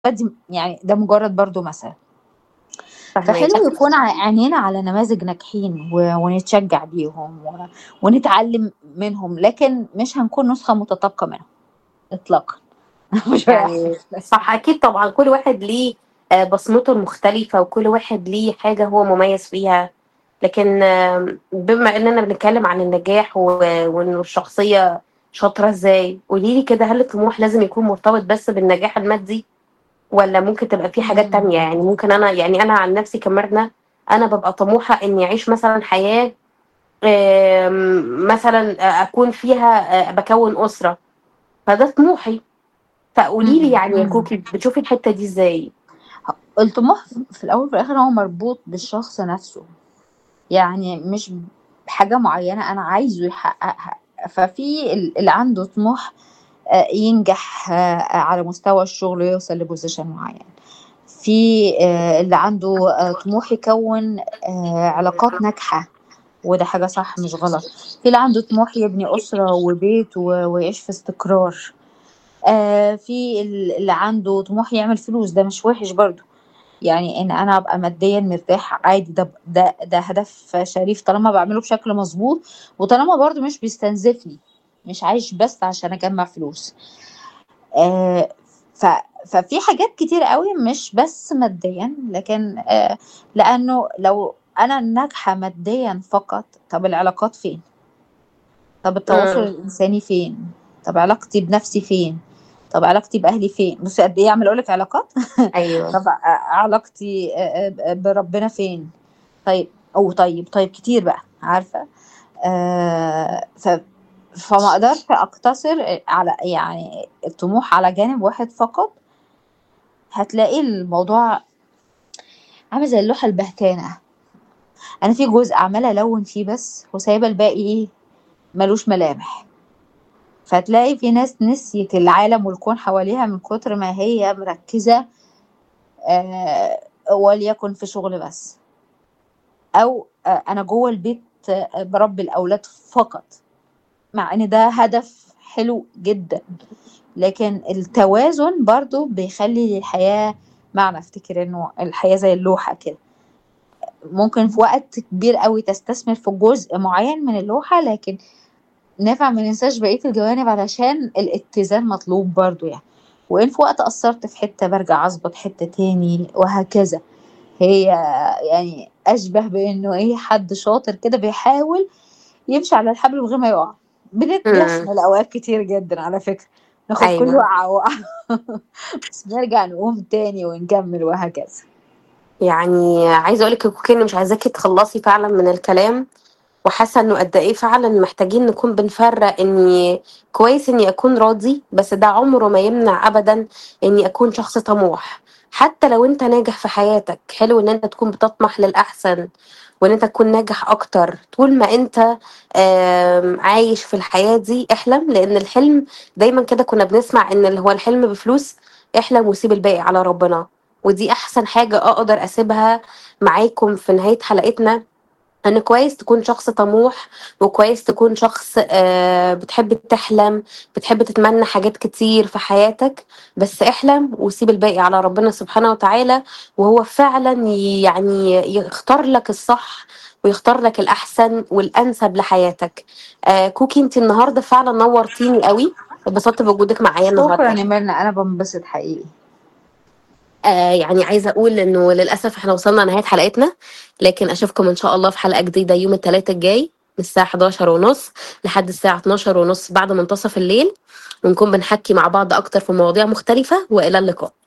دي يعني ده مجرد برضه مثل. فاهماكِ. فحلو يكون ع عينينا على نماذج ناجحين و ونتشجّع بيهم و ونتعلّم منهم، لكن مش هنكون نسخة متطابقة منهم إطلاقًا مش يعني هيحصل. صح أكيد طبعًا كل واحد ليه آآ بصمته المختلفة وكل واحد ليه حاجة هو مميز فيها، لكن بما إننا بنتكلم عن النجاح و وإنه الشخصية شاطرة إزاي، قولي لي كده هل الطموح لازم يكون مرتبط بس بالنجاح المادي والّا ممكن تبقى في حاجات تانية؟ إمم. يعني ممكن أنا يعني أنا عن نفسي كميرنا أنا بابقى طموحة إني أعيش مثلًا حياة آمم مثلًا أ أكون فيها آآ باكوّن أسرة، فده طموحي، فقولي لي إمم، يعني يا إمم. كوكي بتشوفي الحتّة دي إزاي؟ ه الطموح في الأول وفي الآخر هو مربوط بالشخص نفسه، يعني مش بحاجة معيّنة أنا عايزه يحققها، ففي ال اللي عنده طموح آآ ينجح على مستوى الشغل ويوصل لposition معيّن، في آآ اللي عنده آآ طموح يكوّن آآ علاقات ناجحة وده حاجة صح مش غلط، في اللي عنده طموح يبني أسرة وبيت و ويعيش في استقرار، آآ في ال اللي عنده طموح يعمل فلوس ده مش وِحِش برضه، يعني إن أنا أبقى ماديًا مرتاح عادي ده ب ده ده هدف شريف طالما باعمله بشكل مضبوط، وطالما برضه مش بيستنزفني، مش عايش بس عشان أجمّع فلوس. آآ ف ففي حاجات كتيرة أوي مش بس ماديًا، لكن آآ لأنه لو أنا ناجحة ماديًا فقط، طَب العلاقات فين؟ طَب التواصل إمم. الإنساني فين؟ طَب علاقتي بنفسي فين؟ طَب علاقتي بأهلي فين؟ بُصّي قد إيه عمّالة أقول لِك علاقات أيوه. طَب ع علاقتي آآ ب بربنا فين؟ طيب وطيب، طيب كتير بقى عارفة؟ آآ ف فما أقدرش أقتصر على يعني الطموح على جانب واحد فقط، هتلاقي الموضوع عامل زي اللوحة البهتانة، أنا في جزء عمّالة ألوّن فيه بس وسايبة الباقي إيه، ما لوش ملامح. فتلاقي في ناس نسيت العالم والكون حواليها من كتر ما هي مركّزة آآ وليكن في شغل بس. أو أ أنا جوّه البيت باربّي الأولاد فقط، مع إن ده هدف حلو جدًا، لكن التوازن برضه بيخلّي للحياة معنى، أفتكر إنه الحياة زي اللوحة كده، ممكن في وقت كبير أوي تستثمر في جزء معيّن من اللوحة، لكن نافع ما ننساش بقية الجوانب علشان الاتزان مطلوب برضه يعني، وإن في وقت قصّرت في حتّة بارجع أضبط حتّة تاني وهكذا، هي يعني أشبه بإنه إيه، حد شاطر كده بيحاول يمشي على الحبل من غير ما يُقع، بن إمم. بيفشل أوقات كتير جدًا على فكرة، ناخد كل أيوه. وقعة، وقعة بس نرجع نقوم تاني ونكمّل وهكذا. يعني عايزة أقول لِك يا كوكي إني مش عايزاكِ تخلّصي فعلًا من الكلام، وحاسة إنه قد إيه فعلًا محتاجين نكون بنفرّق إني كويس إني أكون راضي، بس ده عمره ما يمنع أبدًا إني أكون شخص طموح، حتى لو أنت ناجح في حياتك، حلو إن أنت تكون بتطمح للأحسن، وإن أنت تكون ناجح أكتر، طول ما أنت آمم عايش في الحياة دي احلم، لإن الحلم دايمًا كده كنا بنسمع إن اللي هو الحلم بفلوس، احلم وسيب الباقي على ربنا، ودي أحسن حاجة أقدر أسيبها معاكم في نهاية حلقتنا، إن كويس تكون شخص طموح، وكويس تكون شخص آآ بتحب تحلم، بتحب تتمنى حاجات كتير في حياتك، بس احلم وسيب الباقي على ربنا سبحانه وتعالى، وهو فعلًا يعني يختار لك الصح، ويختار لك الأحسن والأنسب لحياتك. آآ كوكي أنتِ النهارده فعلًا نوّرتيني أوي، اتبسطت بوجودِك معايا شكرًا النهارده. يا ميرنا، أنا بانبسط حقيقي. آآ يعني عايزة أقول إنه للأسف إحنا وصلنا لنهاية حلقتنا، لكن أشوفكم إن شاء الله في حلقة جديدة يوم التلات الجاي من الساعة 11:30 لحد الساعة 12:30 بعد منتصف الليل، ونكون بنحكي مع بعض أكتر في مواضيع مختلفة، وإلى اللقاء.